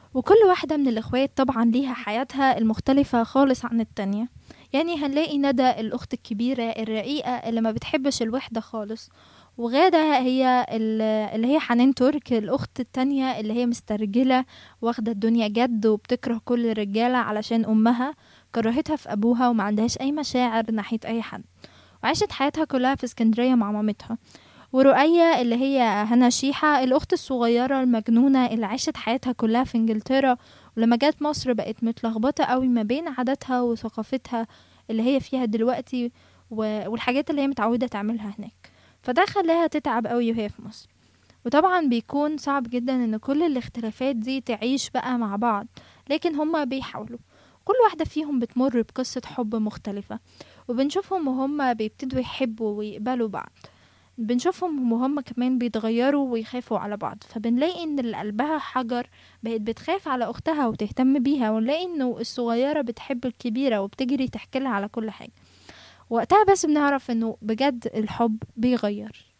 وكل واحدة من الإخوات طبعا ليها حياتها المختلفة خالص عن التانية يعني هنلاقي ندى الأخت الكبيرة الرقيقة اللي ما بتحبش الوحدة خالص وغادة هي ال- اللي هي حنان ترك الأخت التانية اللي هي مسترجلة واخدة الدنيا جد وبتكره كل الرجالة علشان أمها كرهتها في أبوها وما عندهاش أي مشاعر ناحية أي حد وعاشت حياتها كلها في اسكندرية مع مامتها ورؤية اللي هي هنا شيحة الأخت الصغيرة المجنونة اللي عاشت حياتها كلها في إنجلترا ولما جت مصر بقت متلخبطة قوي ما بين عاداتها وثقافتها اللي هي فيها دلوقتي و- والحاجات اللي هي متعودة تعملها هناك فده خلاها تتعب قوي وهي في مصر وطبعا بيكون صعب جدا ان كل الاختلافات دي تعيش بقى مع بعض لكن هما بيحاولوا كل واحدة فيهم بتمر بقصة حب مختلفة وبنشوفهم وهم بيبتدوا يحبوا ويقبلوا بعض بنشوفهم وهم كمان بيتغيروا ويخافوا على بعض فبنلاقي ان اللي قلبها حجر بقت بتخاف على اختها وتهتم بيها ونلاقي انه الصغيرة بتحب الكبيرة وبتجري تحكي لها على كل حاجة وقتها بس بنعرف انه بجد الحب بيغير